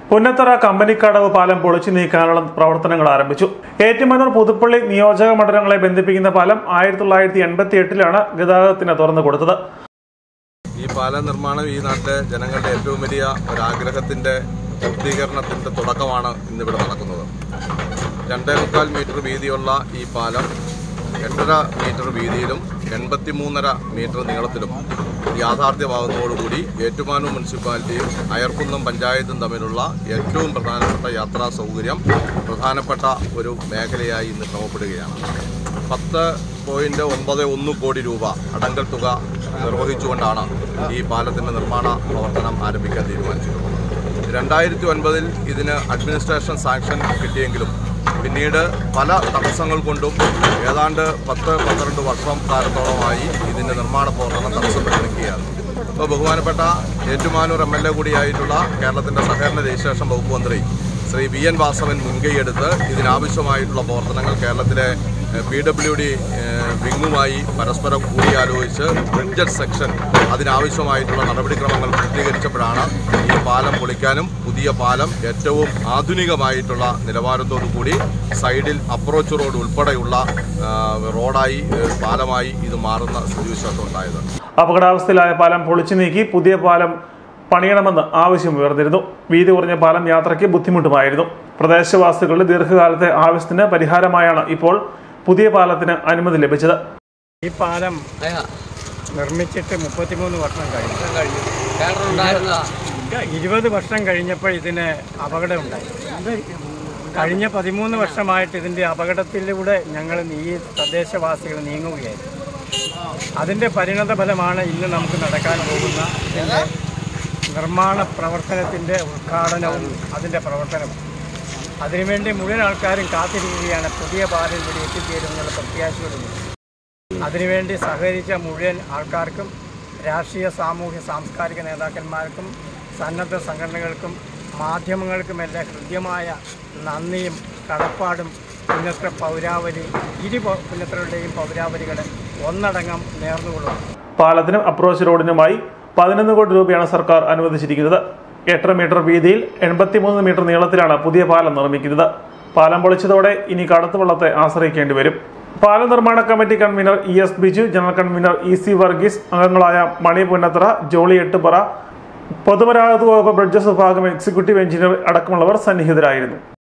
പുന്നത്തറ കമ്പനിക്കടവ് പാലം പൊളിച്ചു നീക്കാനുള്ള പ്രവർത്തനങ്ങൾ ആരംഭിച്ചു ഏറ്റുമാനൂർ പുതുപ്പള്ളി നിയോജക മണ്ഡലങ്ങളെ ബന്ധിപ്പിക്കുന്ന പാലം ആയിരത്തി തൊള്ളായിരത്തി എൺപത്തി എട്ടിലാണ് ഗതാഗതത്തിന് തുറന്നു കൊടുത്തത് ഈ പാല നിർമ്മാണം ഈ നാട്ടിലെ ജനങ്ങളുടെ ഏറ്റവും വലിയ ഒരാഗ്രഹത്തിന്റെ പൂർത്തീകരണത്തിന്റെ തുടക്കമാണ് ഇന്നിവിടെ നടക്കുന്നത് രണ്ടേ മുക്കാൽ മീറ്റർ വീതിയുള്ള ഈ പാലം എട്ടര മീറ്റർ വീതിയിലും എൺപത്തിമൂന്നര മീറ്റർ നീളത്തിലും യാഥാർത്ഥ്യമാകുന്നതോടുകൂടി ഏറ്റുമാനൂർ മുനിസിപ്പാലിറ്റിയും അയർക്കുന്നം പഞ്ചായത്തും തമ്മിലുള്ള ഏറ്റവും പ്രധാനപ്പെട്ട യാത്രാ സൗകര്യം പ്രധാനപ്പെട്ട ഒരു മേഖലയായി ഇന്ന് ക്രമപ്പെടുകയാണ് പത്ത് പോയിന്റ് ഒമ്പത് ഒന്ന് കോടി രൂപ അടങ്കൽ തുക നിർവഹിച്ചുകൊണ്ടാണ് ഈ പാലത്തിന്റെ നിർമ്മാണ പ്രവർത്തനം ആരംഭിക്കാൻ തീരുമാനിച്ചിട്ടുള്ളത് രണ്ടായിരത്തി ഒൻപതിൽ ഇതിന് അഡ്മിനിസ്ട്രേഷൻ സാങ്ഷൻ കിട്ടിയെങ്കിലും പിന്നീട് പല തടസ്സങ്ങൾ കൊണ്ടും ഏതാണ്ട് പത്ത് പന്ത്രണ്ട് വർഷം കാലത്തോളമായി ഇതിന്റെ നിർമ്മാണ പ്രവർത്തനം തടസ്സപ്പെട്ട് നിൽക്കുകയാണ് ഇപ്പോൾ ബഹുമാനപ്പെട്ട ഏറ്റുമാനൂർ എം എൽ എ കൂടിയായിട്ടുള്ള കേരളത്തിന്റെ സഹകരണ രജിസ്ട്രേഷൻ വകുപ്പ് മന്ത്രി ശ്രീ വി എൻ വാസവൻ മുൻകൈയെടുത്ത് ഇതിനാവശ്യമായിട്ടുള്ള പ്രവർത്തനങ്ങൾ കേരളത്തിലെ പി ഡബ്ല്യു ഡി വിങ്ങുമായി പരസ്പരം കൂടിയാലോചിച്ച് ബ്രിഡ്ജറ്റ് സെക്ഷൻ അതിനാവശ്യമായിട്ടുള്ള നടപടിക്രമങ്ങൾ പൂർത്തീകരിച്ചപ്പോഴാണ് ഈ പാലം പൊളിക്കാനും പുതിയ പാലം ഏറ്റവും ആധുനികമായിട്ടുള്ള നിലവാരത്തോടു കൂടി സൈഡിൽ അപ്രോച്ച് റോഡ് ഉൾപ്പെടെയുള്ള ആ, റോഡായി ഏ, പാലമായി ഇത് മാറുന്ന സ്ഥിതിവിശേഷം ഉണ്ടായത് അപകടാവസ്ഥയിലായ പാലം പൊളിച്ചു നീക്കി പുതിയ പാലം പണിയണമെന്ന് ആവശ്യം ഉയർന്നിരുന്നു വീതി കുറഞ്ഞ പാലം യാത്രയ്ക്ക് ബുദ്ധിമുട്ടുമായിരുന്നു പ്രദേശവാസികളുടെ ദീർഘകാലത്തെ ആവശ്യത്തിന് പരിഹാരമായാണ് ഇപ്പോൾ പുതിയ പാലത്തിന് അനുമതി ലഭിച്ചത് ഈ പാലം നിർമ്മിച്ചിട്ട് മുപ്പത്തിമൂന്ന് വർഷം കഴിഞ്ഞു കഴിഞ്ഞു കേരളം ഉണ്ടായിരുന്നതാ ഇരുപത് വർഷം കഴിഞ്ഞപ്പോൾ ഇതിന് അപകടം ഉണ്ടായി കഴിഞ്ഞ പതിമൂന്ന് വർഷമായിട്ട് ഇതിൻ്റെ അപകടത്തിലൂടെ ഞങ്ങൾ ഈ തദ്ദേശവാസികൾ നീങ്ങുകയായിരുന്നു അതിൻ്റെ പരിണത ഫലമാണ് ഇന്ന് നമുക്ക് നടക്കാൻ പോകുന്ന ഇതിൻ്റെ നിർമ്മാണ പ്രവർത്തനത്തിൻ്റെ ഉദ്ഘാടനവും അതിൻ്റെ പ്രവർത്തനവും അതിനുവേണ്ടി മുഴുവൻ ആൾക്കാരും കാത്തിരിക്കുകയാണ് പുതിയ പാലം ഇവിടെ എത്തിച്ചേരുമെന്നുള്ള പ്രത്യാശയോടുകൂടി അതിനുവേണ്ടി സഹകരിച്ച മുഴുവൻ ആൾക്കാർക്കും രാഷ്ട്രീയ സാമൂഹ്യ സാംസ്കാരിക നേതാക്കന്മാർക്കും സന്നദ്ധ സംഘടനകൾക്കും മാധ്യമങ്ങൾക്കുമെല്ലാം ഹൃദ്യമായ നന്ദിയും കടപ്പാടും പുന്നത്ര പൗരാവലി ഇരു പൗ- പുന്നത്രരുടെയും പൗരാവലികൾ ഒന്നടങ്കം നേർന്നുകൊള്ളുന്നു പാലത്തിനും അപ്രോച്ച് റോഡിനുമായി പതിനൊന്ന് കോടി രൂപയാണ് സർക്കാർ അനുവദിച്ചിരിക്കുന്നത് എട്ടര മീറ്റർ വീതിയിൽ എൺപത്തിമൂന്ന് മീറ്റർ നീളത്തിലാണ് പുതിയ പാലം നിർമ്മിക്കുന്നത് പാലം പൊളിച്ചതോടെ ഇനി കടത്തുവള്ളത്തെ ആശ്രയിക്കേണ്ടി വരും പാലം നിർമ്മാണ committee convener E S Biju general convener E C Varghese അംഗങ്ങളായ മണി പുന്നത്ര ജോളി എട്ടുപറ പൊതുമരാമത്ത് വകുപ്പ് ബ്രിഡ്ജസ് വിഭാഗം എക്സിക്യൂട്ടീവ് എഞ്ചിനീയർ അടക്കമുള്ളവർ സന്നിഹിതരായിരുന്നു